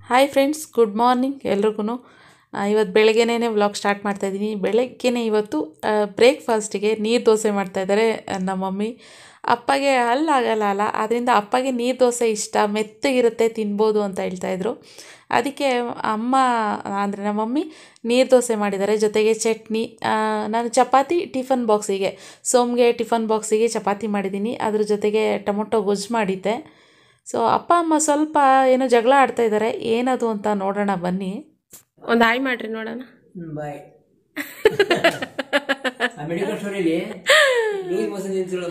Hi friends good morning ಎಲ್ರಿಗೂ ಇವತ್ತು ಬೆಳಗ್ಗೆನೇ ವ್ಲಾಗ್ ಸ್ಟಾರ್ಟ್ ಮಾಡ್ತಾಯಿದ್ದೀನಿ ಬೆಳಗ್ಗೆನೇ ಇವತ್ತು ಬ್ರೇಕ್ಫಾಸ್ಟಿಗೆ ನೀರು ದೋಸೆ ಮಾಡ್ತಾಯಿದ್ದಾರೆ ನಮ್ಮ ಮಮ್ಮಿ ಅಪ್ಪಗೆ ಹಲ್ಲಾಗಲ್ಲ ಅಲ್ಲ ಆದ್ದರಿಂದ ಅಪ್ಪಗೆ ನೀರು ದೋಸೆ ಇಷ್ಟ ಮೆತ್ತಗಿರುತ್ತೆ ತಿನ್ಬೋದು ಅಂತ ಹೇಳ್ತಾಯಿದ್ರು ಅದಕ್ಕೆ ಅಮ್ಮ ಅಂದರೆ ನಮ್ಮ ಮಮ್ಮಿ ನೀರು ದೋಸೆ ಮಾಡಿದ್ದಾರೆ ಜೊತೆಗೆ ಚಟ್ನಿ ಆ, ನಾನು ಚಪಾತಿ ಟಿಫನ್ ಬಾಕ್ಸಿಗೆ ಸೋಮ್ಗೆ ಟಿಫನ್ ಬಾಕ್ಸಿಗೆ ಚಪಾತಿ ಮಾಡಿದ್ದೀನಿ ಅದ್ರ ಜೊತೆಗೆ ಟೊಮೊಟೊ ಗೊಜ್ಜು ಮಾಡಿದ್ದೆ ಸೊ ಅಪ್ಪ ಅಮ್ಮ ಸ್ವಲ್ಪ ಏನೋ ಜಗಳ ಆಡ್ತಾ ಇದ್ದಾರೆ ಏನದು ಅಂತ ನೋಡೋಣ ಬನ್ನಿ ಒಂದು ಹಾಯ್ ಮಾಡ್ರಿ ನೋಡೋಣ ಬಾಯ್ ಆ ಮೆಡಿಕಲ್ ಸ್ಟೋರಲ್ಲಿ ಲೂಯಿ ಮೋಸನ್ ನಿಂತಿರೋ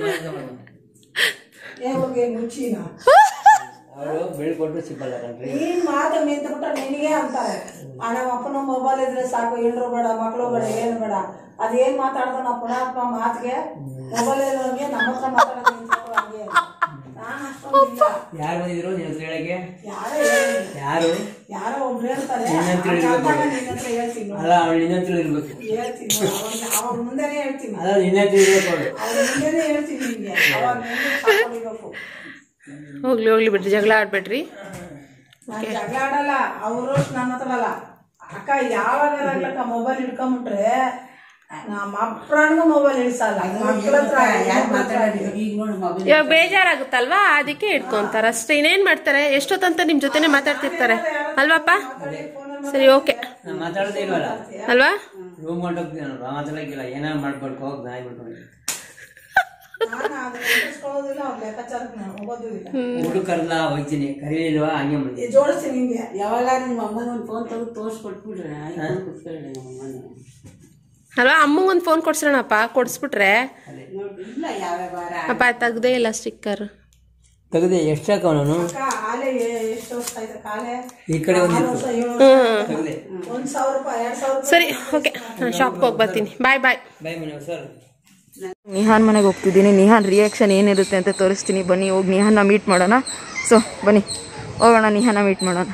ಅವರು ಬೆಳ್ಕೊಟ್ರು ಸಿಬ್ಬಲ್ಲ ಕಣ್ರಿ ನೀನ್ ಮಾತು ನಿಂತ್ಬಿಟ್ಟ ನಿನಗೆ ಅಂತಾರೆ ಆ ನಮ್ಮ ಅಪ್ಪನ ಮೊಬೈಲ್ ಇದ್ರೆ ಸಾಕು ಹೆಣ್ರು ಬೇಡ ಮಕ್ಕಳು ಬೇಡ ಏನು ಬೇಡ ಅದೇನ್ ಮಾತಾಡ್ದ ನಾವು ಪುನಃ ಅಪ್ಪ ಮಾತಿಗೆ ಮೊಬೈಲ್ ಇರೋಂಗೆ ನಮ್ಮ ಹತ್ರ ಮಾತಾಡೋದು ನಿಂತ್ಕೊಂಡು ಹಂಗೆ ನಾನು ಅಷ್ಟೊಂದಿಲ್ಲ ಯಾರು ಬಂದಿದ್ರು ನಿನ್ನ ಹತ್ರ ಹೇಳಕ್ಕೆ ಯಾರೋ ಹೇಳಿ ಯಾರು ಯಾರೋ ಒಬ್ರು ಹೇಳ್ತಾರೆ ನಿನ್ನ ಹತ್ರ ಆ ಇರ್ಬೇಕು. ಕಾಂತಾಗ ನಿನ್ನ ಹತ್ರ ಹೇಳ್ತೀನಿ ನೋಡು. ಅಲ್ಲ ಅವಳು ನಿನ್ನ ಹತ್ರ ಇರ್ಬೇಕು ಹೇಳ್ತೀನಿ ನೋಡು. ಅವಾಗ ಅವ್ರ ಮುಂದೆನೆ ಹೇಳ್ತೀನಿ ಅಲ್ಲ ನಿನ್ನ ಹತ್ರ ಇರ್ಬೇಕು ಅವಳು ಅವ್ರ ಮುಂದೆನೆ ಹೇಳ್ತೀನಿ ನಿಮ್ಗೆ ಅವಾಗ ನಿಮ್ಗೆ ಸಾಕೊಂಡಿರ್ಬೇಕು ಹೋಗ್ಲಿ ಹೋಗ್ಲಿ ಬಿಡ್ರಿ ಜಗಳ ಆಡ್ಬೇಡ್ರಿ ನಾನ್ ಜಗಳ ಆಡಲ್ಲ ಅವರು ನನ್ನ ಹತ್ರ ಅಲ್ಲ ಅಕ್ಕ ಯಾವಾಗ ಆಗ್ಲಕ್ಕ ಮೊಬೈಲ್ ಹಿಡ್ಕೊಂಬಿಟ್ರೆ ನಮ್ಮ ಅಪ್ಪನಿಗೂ ಮೊಬೈಲ್ ಇಳಿಸಲ್ಲ ಮಕ್ಳ ಹತ್ರ ಹೆಣ್ಮಕ್ಳ ಹತ್ರ ಆಗ್ಲಿ. ಇವಾಗ ಬೇಜಾರಾಗುತ್ತಲ್ವಾ ಅದಕ್ಕೆ ಇಟ್ಕೊಂತಾರ ಅಷ್ಟೇ ಇನ್ನೇನ್ ಮಾಡ್ತಾರೆ ಎಷ್ಟೊತ್ತಂತ ನಿಮ್ ಜೊತೆನೆ ಮಾತಾಡ್ತಿರ್ತಾರೆ ಅಲ್ವಾಪ್ಪ ಸರಿ ಓಕೆ ನಾನು ಮಾತಾಡೋದೇ ಇಲ್ವಲ್ಲ ಅಲ್ವಾ ರೂಮ್ ಹೊಂಟೋಗ್ತೀನಿ ನಾನು ಮಾತಾಡಕ್ಕಿಲ್ಲ ಏನಾರು ಮಾಡ್ಕೊಳ್ಕೊ ಹೋಗಿ ನಾಯಿ ಬಿಟ್ಕೊಂಡು ನಾನು ಅದನ್ನ ಎದುರಿಸ್ಕೊಳ್ಳೋದಿಲ್ಲ ಅವ್ರ ಲೆಕ್ಕಾಚಾರಕ್ಕೆ ನಾನು ಹೋಗೋದು ಇಲ್ಲ ಊಟ ಕರ್ಲ ಹೋಗ್ತೀನಿ ಕರೀಲಿಲ್ವಾ ಹಂಗೆ ಬಂದೆ ಈ ಜೋಡಿಸ್ತೀನಿ ನಿಮ್ಗೆ ಯಾವಾಗ ನಿಮ್ಮ ಅಮ್ಮನ ಒಂದು ಫೋನ್ ತೆಗೆದು ತೋರಿಸ್ಕೊಟ್ಬಿಡ್ರಿ ಆಯ್ತು ಕುತ್ಕೊಳ್ಳಿ ನಮ್ಮ ಅಮ್ಮನ ಅಲ್ವಾ ಅಮ್ಮಂಗ್ ಒಂದು ಫೋನ್ ಕೊಡ್ಸೋಣಪ್ಪ ಕೊಡ್ಸ್ಬಿಟ್ರೆ ನೋಡಿ ಇಲ್ಲ ಯಾವ ವಾರ ಅಪ್ಪ ತೆಗ್ದೇ ಇಲ್ಲ ಸ್ಟಿಕ್ಕರ್ ತೆಗೆದೆ ಎಷ್ಟು ಹಾಕವನು ಅಕ್ಕ ಆಲೆ ಎಷ್ಟು ವರ್ಷ ಆಯ್ತು ಕಾಲೆ ಈ ಕಡೆ ಒಂದು ಆರು ವರ್ಷ ಏಳು ವರ್ಷ ತೆಗೆದೆ ಒಂದ್ ಸಾವಿರ ರೂಪಾಯಿ ಎರಡ್ ಸಾವಿರ ರೂಪಾಯಿ ಸರಿ ಓಕೆ ನಾನು ಶಾಪ್ಗೆ ಹೋಗಿ ಬರ್ತೀನಿ ಬಾಯ್ ಬಾಯ್ ಬಾಯ್ ಮನೆ ಸರ್ ನಿಹಾನ್ ಮನೆಗೆ ಹೋಗ್ತಿದ್ದೀನಿ ನಿಹಾನ್ ರಿಯಾಕ್ಷನ್ ಏನಿರುತ್ತೆ ಅಂತ ತೋರಿಸ್ತೀನಿ ಬನ್ನಿ ಹೋಗಿ ನಿಹಾನ್ನ ಮೀಟ್ ಮಾಡೋಣ ಸೊ ಬನ್ನಿ ಹೋಗೋಣ ನಿಹಾನ ಮೀಟ್ ಮಾಡೋಣ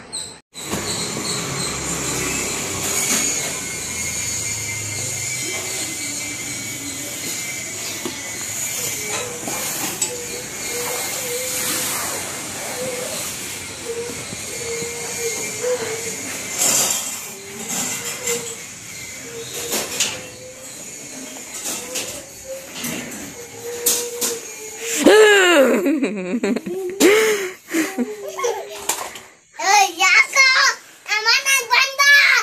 ಯಾಕ ಅಮ್ಮನಾಗ ಬಂದ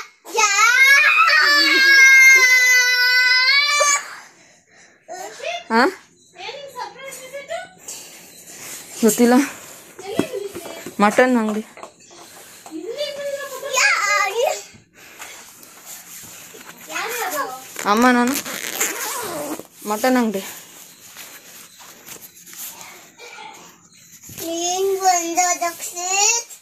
ಹಾಂ ಗೊತ್ತಿಲ್ಲ ಮಟನ್ ಅಂಗಡಿ ಅಮ್ಮ ನಾನು ಮಟನ್ ಅಂಗಡಿ ನೀನ್ ಬಂದ ದಕ್ಷಿತ್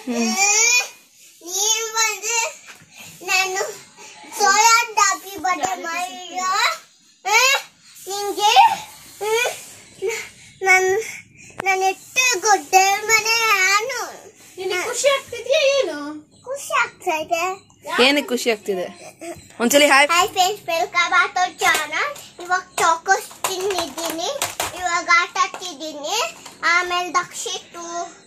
ನೀನ್ ಬಂದು ನಾನು ಸೋಯಾ ಡಾಬಿ ಬಟ್ಟೆ ಮಾಡಿಲ್ಲ ನಿಂಗೆ ನನ್ ನಾನು ಎಷ್ಟು ಗೊಡ್ಡೆ ಮನೆ ನಾನು ಖುಷಿ ಆಗ್ತಿದ್ಯಾ ಏನು ಖುಷಿ ಆಗ್ತಾ ಇದೆ ಏನಕ್ಕೆ ಖುಷಿ ಆಗ್ತಿದೆ ಒಂದ್ಸಲಿ hi hi friends welcome back to channel ಇವಾಗ ಚಾಕೋಸ್ ತಿನ್ನಿದ್ದೀನಿ ಇವಾಗ ಆಟ ಆಡ್ತಿದ್ದೀನಿ ಆಮೇಲೆ ದಕ್ಷಿತ್ತು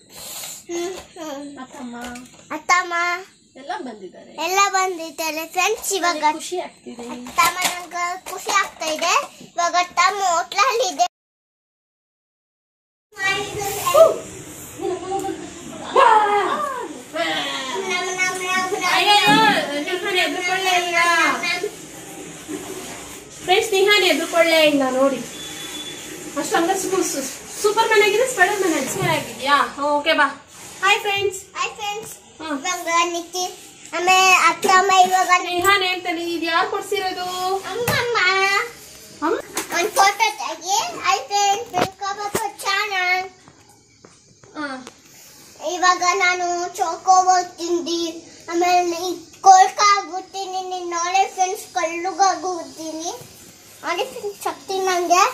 ಅತ್ತಮ್ಮ ಎಲ್ಲ ಬಂದಿದ್ದಾರೆ ಎಲ್ಲ ಬಂದಿದ್ದಾರೆ ಫ್ರೆಂಡ್ಸ್ ಇವಾಗ ಖುಷಿ ಆಗ್ತಿದೆ ಅತ್ತಮ್ಮ ನಂಗೆ ಖುಷಿ ಆಗ್ತಾ ಇದೆ ಇವಾಗ ಅತ್ತಮ್ಮ ಹೋಟ್ಲಲ್ಲಿದೆ ನಮ್ ನಮ್ ನಮ್ ನಮ್ ಫ್ರೆಂಡ್ಸ್ ನಿಹಾನ್ ಎದುರ್ಕೊಳ್ಳೇ ಇಲ್ಲ ನೋಡಿ ಅಷ್ಟು ಹಂಗ ಸೂಪರ್ ಮ್ಯಾನ್ ಆಗಿದೆ ಸ್ಪೈಡರ್ ಮ್ಯಾನ್ ಆಗಿದೆ ಆಗಿದ್ಯಾ ಓಕೆ ಬಾ hi friends hi friends hmm. ಇವಾಗ ನಿಕ್ಕಿ ಆಮೇಲೆ ಅತ್ತಮ್ಮ ಇವಾಗ ನಿಹಾನ್ ಹೇಳ್ತಾನೆ ಇದು ಯಾರು ಕೊಡ್ಸಿರೋದು ಅಮ್ಮಮ್ಮ ಅಮ್ಮ ಒಂದು ಫೋಟೋ ತೆಗಿ hi friends welcome back to channel ಹಾ. ಇವಾಗ ನಾನು ಚೋಕೋಬೋ ತಿಂದಿ ಆಮೇಲೆ ಕೊಳ್ಕಾಗ್ಬಿಡ್ತೀನಿ ನೀನು ನಾಳೆ ಫ್ರೆಂಡ್ಸ್ ಕಳ್ಳುಗಾಗ್ಬಿಡ್ತೀನಿ ನೋಡಿ ಫ್ರೆಂಡ್ಸ್ ಶಕ್ತಿ ನನಗೆ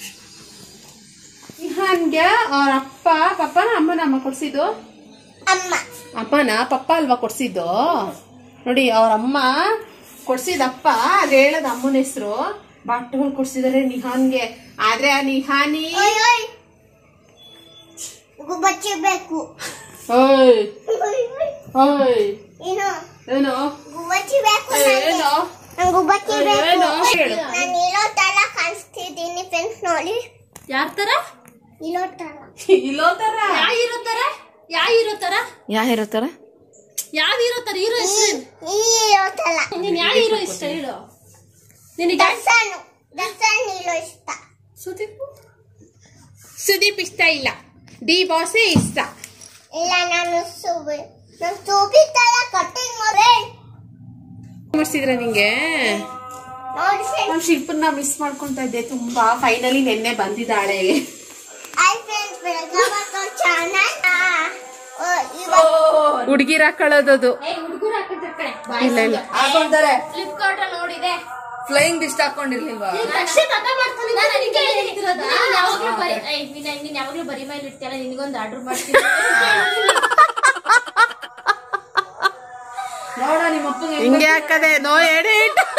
ನಿಹಾನ್ಗೆ ಅವ್ರ ಅಪ್ಪ ಪಪ್ಪನ ಅಮ್ಮನ ಅಮ್ಮ ಕೊಡ್ಸಿದ್ದು ಅಮ್ಮ ಅಪ್ಪನ ಪಪ್ಪ ಅಲ್ವಾ ಕೊಡ್ಸಿದ್ದು ನೋಡಿ ಅವ್ರ ಅಮ್ಮ ಕೊಡ್ಸಿದಪ್ಪ ಅದ್ ಹೇಳದ ಅಮ್ಮನ ಹೆಸರು ಬಟ್ಟೆಗಳು ಕೊಡ್ಸಿದಾರೆ ನಿಹಾನ್ಗೆ ಆದ್ರೆ ಆ ನಿಹಾನಿ ಓಯ್ ಓಯ್ ಗು- ಬಚ್ಚಬೇಕು ಓಯ್ ಓಯ್ ಓಯ್ ಓಯ್ ಇನ್ನು ಏನು ಗುಬ್ಬಚ್ಚಿ ಬೇಕು ಏನು ನಂಗೆ ಗುಬ್ಬಚ್ಚಿ ಬೇಕು ಏನು ಹೇಳು ನಾನು ಇರೋ ತರ ಕಾಣಿಸ್ತಿದ್ದೀನಿ ಫ್ರೆಂಡ್ಸ್ ನೋಡಿ ಯಾರ ತರ ಇರೋ ತರ ಇಲ್ಲೋ ತರ ಯಾ ಹೀರೋ ತರ ಯಾ ಹೀರೋ ತರ ಯಾ ಇರುತ್ತಾರ ಯಾವ ಹೀರೋ ತರ ಹೀರೋ ಹೆಸರು ಈ ಇರೋ ತರ ನೀನ್ ಯಾವ ಹೀರೋ ಇಷ್ಟ ಹೇಳು ನಿನಗೆ ದರ್ಶನ್ ದರ್ಶನ್ ಇರೋ ಇಷ್ಟ ಸುದೀಪ್ ಸುದೀಪ್ ಇಷ್ಟ ಇಲ್ಲ ಡಿ ಬಾಸೇ ಇಷ್ಟ ಇಲ್ಲ ನಾನು ಸುಬಿ ನಾನು ಸೂಪಿ ತರ ಕಟ್ಟಿಂಗ್ ಮಾಡಿ ಮಾಡಿಸಿದ್ರ ನಿಂಗೆ ನೋಡಿ ನಮ್ ಶಿಲ್ಪನ್ನ ಮಿಸ್ ಮಾಡ್ಕೊಂತ ಇದ್ದೆ ತುಂಬಾ ಫೈನಲಿ ನಿನ್ನೆ ಬಂದಿದ್ದಾಳೆ ಐ ಫ್ರೆಂಡ್ಸ್ ಬೆಳಗ್ಗೆ ಚಾನಲ್ ಇವತ್ತು ಹುಡುಗಿರ ಕಳೋದದು ಹುಡುಗರು ಹಾಕಿರ್ತಾರೆ ಇಲ್ಲ ಇಲ್ಲ ಹಾಕೊಂತಾರೆ ಫ್ಲಿಪ್ಕಾರ್ಟ್ ಅಲ್ಲಿ ನೋಡಿದೆ ಫ್ಲೈಯಿಂಗ್ ಡಿಸ್ಟ್ ಹಾಕೊಂಡಿರ್ಲಿಲ್ವಾ ರಕ್ಷಿತ್ ಅದ ಮಾಡ್ತಾನೆ ನಾನು ಅದಕ್ಕೆ ಹೇಳ್ತಿರೋದು ನೀನ್ ಯಾವಾಗ್ಲೂ ಬರಿ ಏಯ್, ನೀನ್ ನೀನ್ ಯಾವಾಗ್ಲೂ ಬರಿ ಮೇಲೆ ಇರ್ತೀಯಲ್ಲ ನಿನಗೊಂದು ಆರ್ಡರ್ ಮಾಡ್ತೀನಿ ನೋಡ ನಿಮ್ಮ ಅಪ್ಪಗೆ ಹಿಂಗೆ ಹಾಕದೆ ನೋ ಎಡಿ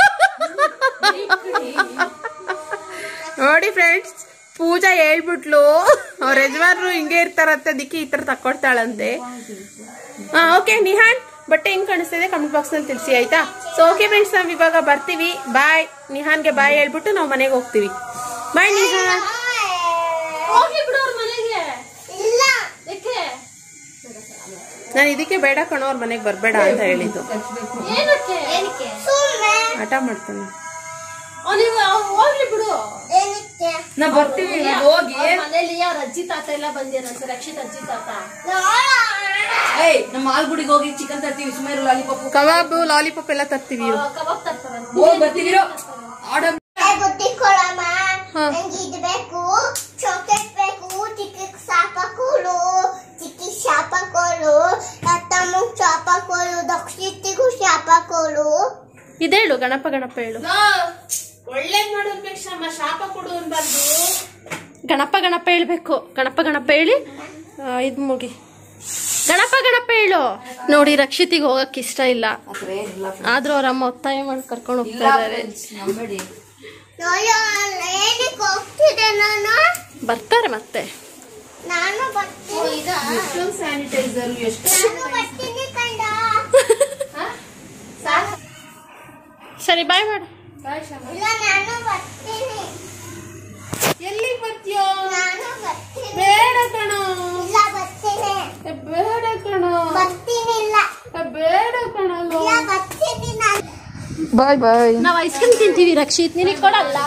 ನೋಡಿ ಫ್ರೆಂಡ್ಸ್ ಪೂಜಾ ಹೇಳ್ಬಿಟ್ಲು ಅವ್ರ ಯಜಮಾನ್ರು ಹಿಂಗೆ ಇರ್ತಾರಂತೆ ಅದಕ್ಕೆ ಈ ತರ ತಕೊಡ್ತಾಳಂತೆ ಹಾ ಓಕೆ ನಿಹಾನ್ ಬಟ್ಟೆ ಹೆಂಗ್ ಕಾಣಿಸ್ತಿದೆ ಕಮೆಂಟ್ ಬಾಕ್ಸ್ ನಲ್ಲಿ ತಿಳಿಸಿ ಆಯ್ತಾ ಸೊ ಓಕೆ ಫ್ರೆಂಡ್ಸ್ ನಾವ್ ಇವಾಗ ಬರ್ತೀವಿ ಬಾಯ್ ನಿಹಾನ್ಗೆ ಬಾಯ್ ಹೇಳ್ಬಿಟ್ಟು ನಾವು ಮನೆಗೆ ಹೋಗ್ತೀವಿ ಬಾಯ್ ನಿಹಾನ್ ಹೋಗ್ಲಿ ಬಿಡು ಅವ್ರ ಮನೆಗೆ ಇಲ್ಲ ಯಾಕೆ ನಾನು ಇದಕ್ಕೆ ಬೇಡ ಕಣೋ ಅವ್ರ ಮನೆಗೆ ಬರಬೇಡ ಅಂತ ಹೇಳಿದ್ದು ಏನಕ್ಕೆ ಏನಕ್ಕೆ ಸುಮ್ಮನೆ ಆಟ ಮಾಡ್ತಾನೆ ನೀವು ಹೋಗ್ಲಿ ಬಿಡು ಏನಕ್ಕೆ ನಾ ಬರ್ತೀವಿ ನಾವ್ ಹೋಗಿ ಅವ್ರ ಮನೇಲಿ ಅವ್ರ ಅಜ್ಜಿ ತಾತ ಎಲ್ಲ ಬಂದಿರಂತೆ ರಕ್ಷಿತ್ ಅಜ್ಜಿ ತಾತ ಏಯ್ ನಮ್ಮ ಮಾಲ್ಗುಡಿಗೆ ಹೋಗಿ ಚಿಕನ್ ತರ್ತೀವಿ ಸುಮಾರು ಲಾಲಿಪಾಪ್ ಕಬಾಬ್ ಲಾಲಿಪಾಪ್ ಎಲ್ಲ ತರ್ತೀವಿ ಇರು. ಕಬಾಬ್ ತರ್ತಾರಂತೆ ಹೋಗಿ ಬರ್ತೀವಿರೋ ಆರ್ಡರ್ ಬುದ್ಧಿ ಕೊಡಮ್ಮ ನಂಗೆ ಇದು ಬೇಕು ಚಾಕ್ಲೇಟ್ ಬೇಕು ಚಿಕ್ಕ ಶಾಪ ಕೊಡು ಚಿಕ್ಕಿ ಶಾಪ ಕೊಡು ತಮ್ಮಗ್ ಶಾಪ ಕೊಡು ದಕ್ಷಿತಿಗೂ ಶಾಪ ಕೊಡು ಇದೇಳು ಗಣಪ ಗಣಪ ಹೇಳು ಒಳ್ಳೇದ್ ಮಾಡೋದ್ಬೇಕು ಶಾಪ ಕೊಡು ಅನ್ಬಾರ್ದು ಗಣಪ ಗಣಪ ಹೇಳ್ಬೇಕು ಗಣಪ ಗಣಪ ಹೇಳಿ ಆ, ಇದ್ ಮುಗಿ ಗಣಪ ಗಣಪ ಹೇಳು ನೋಡಿ ರಕ್ಷಿತಿಗೆ ಹೋಗಕ್ ಇಷ್ಟ ಇಲ್ಲ ಆದ್ರೂ ಅವ್ರ ಅಮ್ಮ ಒತ್ತಾಯ ಮಾಡಿ ಕರ್ಕೊಂಡು ಹೋಗ್ತಾ ಇದಾರೆ ನಂಬೇಡಿ ನೋಡು ಏನಕ್ಕೆ ಹೋಗ್ತಿದೆ ನಾನು ಬರ್ತಾರೆ ಮತ್ತೆ ನಾನು ಬರ್ತೀನಿ ಸ್ಯಾನಿಟೈಸರ್ ಎಷ್ಟು ನಾನು ಬರ್ತೀನಿ ಕಂಡ ಸರಿ ಬಾಯ್ ಮಾಡು ಇಲ್ಲ ನಾನು ಬರ್ತೀನಿ ಎಲ್ಲಿಗೆ ಬರ್ತೀಯೋ ನಾನು ಬರ್ತೀನಿ ಬೇಡ ಕಣೋ ಇಲ್ಲ ಬರ್ತೀನಿ ಏ, ಬೇಡ ಕಣೋ ಬರ್ತೀನಿ ಇಲ್ಲ ಏ, ಬೇಡ ಕಣೋ ಇಲ್ಲ ಬರ್ತೀನಿ ನಾನು ಬಾಯ್ ಬಾಯ್ ನಾವ್ ಐಸ್ ಕ್ರೀಮ್ ತಿಂತೀವಿ ರಕ್ಷಿತ್ ನಿನಗೆ ಕೊಡಲ್ಲ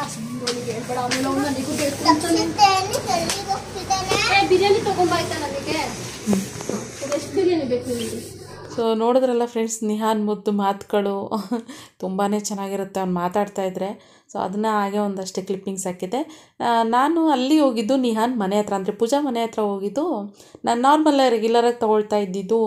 ತಕ್ಷಿತೇನೆ ಎಲ್ಲಿಗೆ ಹೋಗ್ತಿದ್ದಾನೆ ಏ, ಬಿರಿಯಾನಿ ತಗೊಂಬಾಯ್ತಾ ನನಗೆ ಎಷ್ಟು ಬಿರಿಯಾನಿ ಬೇಕು ನಿಮಗೆ ಸೊ ನೋಡಿದ್ರಲ್ಲ ಫ್ರೆಂಡ್ಸ್ ನಿಹಾನ್ ಮುದ್ದು ಮಾತುಗಳು ತುಂಬಾ ಚೆನ್ನಾಗಿರುತ್ತೆ ಅವ್ನು ಮಾತಾಡ್ತಾ ಇದ್ರೆ ಸೊ ಅದನ್ನ ಹಾಗೆ ಒಂದಷ್ಟು ಕ್ಲಿಪ್ಪಿಂಗ್ಸ್ ಹಾಕಿದ್ದೆ ಆ, ನಾನು ಅಲ್ಲಿ ಹೋಗಿದ್ದು ನಿಹಾನ್ ಮನೆ ಹತ್ರ ಅಂದರೆ ಪೂಜಾ ಮನೆ ಹತ್ರ ಹೋಗಿದ್ದು ನಾನು ನಾರ್ಮಲ್ ರೆಗ್ಯುಲರಾಗಿ ತೊಗೊಳ್ತಾ ಇದ್ದಿದ್ದು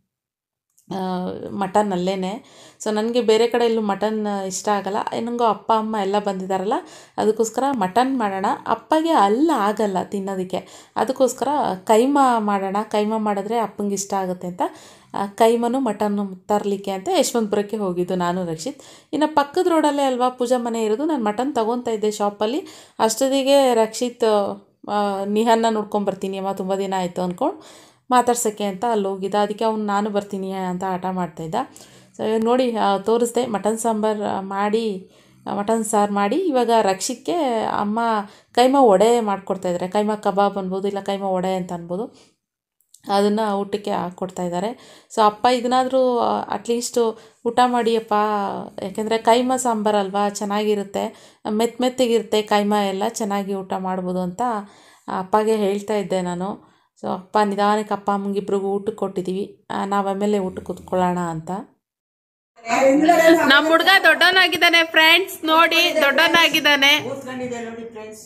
ಮಟನ್ ಅಲ್ಲೇ ಸೊ ನನಗೆ ಬೇರೆ ಕಡೆ ಎಲ್ಲೂ ಮಟನ್ ಇಷ್ಟ ಆಗಲ್ಲ ನನಗೂ ಅಪ್ಪ ಅಮ್ಮ ಎಲ್ಲ ಬಂದಿದ್ದಾರಲ್ಲ ಅದಕ್ಕೋಸ್ಕರ ಮಟನ್ ಮಾಡೋಣ ಅಪ್ಪಗೆ ಅಲ್ಲ ಆಗಲ್ಲ ತಿನ್ನೋದಕ್ಕೆ ಅದಕ್ಕೋಸ್ಕರ ಕೈಮಾ ಮಾಡೋಣ ಕೈಮಾ ಮಾಡಿದ್ರೆ ಅಪ್ಪಂಗೆ ಇಷ್ಟ ಆಗುತ್ತೆ ಅಂತ ಆ, ಕೈಮನು ಮಟನ್ನು ತರಲಿಕ್ಕೆ ಅಂತ ಯಶವಂತಪುರಕ್ಕೆ ಹೋಗಿದ್ದು ನಾನು ರಕ್ಷಿತ್ ಇನ್ನು ಪಕ್ಕದ ರೋಡಲ್ಲೇ ಅಲ್ವಾ ಪೂಜಾ ಮನೆ ಇರೋದು ನಾನು ಮಟನ್ ತೊಗೊತಾ ಇದ್ದೆ ಶಾಪಲ್ಲಿ ಅಷ್ಟೊತ್ತಿಗೆ ರಕ್ಷಿತ್ ಆ, ನಿಹಾನ್ನ ನೋಡ್ಕೊಂಬರ್ತೀನಿ ಅಮ್ಮ ತುಂಬ ದಿನ ಆಯಿತು ಅಂದ್ಕೊಂಡು ಮಾತಾಡ್ಸೋಕ್ಕೆ ಅಂತ ಅಲ್ಲಿ ಹೋಗಿದ್ದ ಅದಕ್ಕೆ ಅವ್ನು ನಾನು ಬರ್ತೀನಿ ಅಂತ ಆಟ ಮಾಡ್ತಾಯಿದ್ದ ಸೊ ಇವಾಗ ನೋಡಿ ಆ, ತೋರಿಸ್ದೆ ಮಟನ್ ಸಾಂಬಾರು ಮಾಡಿ ಮಟನ್ ಸಾರು ಮಾಡಿ ಇವಾಗ ರಕ್ಷಿತ್ಗೆ ಅಮ್ಮ ಕೈಮಾ ವಡೆ ಮಾಡಿಕೊಡ್ತಾಯಿದ್ದಾರೆ ಕೈಮಾ ಕಬಾಬ್ ಅನ್ಬೋದು ಇಲ್ಲ ಕೈಮಾ ವಡೆ ಅಂತ ಅನ್ಬೋದು ಅದನ್ನು ಊಟಕ್ಕೆ ಹಾಕ್ಕೊಡ್ತಾ ಇದ್ದಾರೆ ಸೊ ಅಪ್ಪ ಇದನ್ನಾದರೂ ಅಟ್ಲೀಸ್ಟು ಊಟ ಮಾಡಿಯಪ್ಪ ಯಾಕೆಂದರೆ ಕೈಮಾ ಸಾಂಬಾರು ಅಲ್ವಾ ಚೆನ್ನಾಗಿರುತ್ತೆ ಮೆತ್ತ ಮೆತ್ತಗಿರುತ್ತೆ ಕೈಮಾ ಎಲ್ಲ ಚೆನ್ನಾಗಿ ಊಟ ಮಾಡ್ಬೋದು ಅಂತ ಅಪ್ಪಗೆ ಹೇಳ್ತಾ ಇದ್ದೆ ನಾನು ಸೊ ಅಪ್ಪ ನಿಧಾನಕ್ಕೆ ಅಪ್ಪ ಅಮ್ಮಂಗಿಬ್ರಿಗೂ ಊಟಕ್ಕೆ ಕೊಟ್ಟಿದ್ದೀವಿ ನಾವು ಆಮೇಲೆ ಊಟಕ್ಕೆ ಕೂತ್ಕೊಳ್ಳೋಣ ಅಂತ ನಮ್ಮ ಹುಡ್ಗ ದೊಡ್ಡವನಾಗಿದ್ದಾನೆ ಫ್ರೆಂಡ್ಸ್ ನೋಡಿ ದೊಡ್ಡವನಾಗಿದ್ದಾನೆ ಕೂತ್ಕೊಂಡಿದೆ ನೋಡಿ ಫ್ರೆಂಡ್ಸ್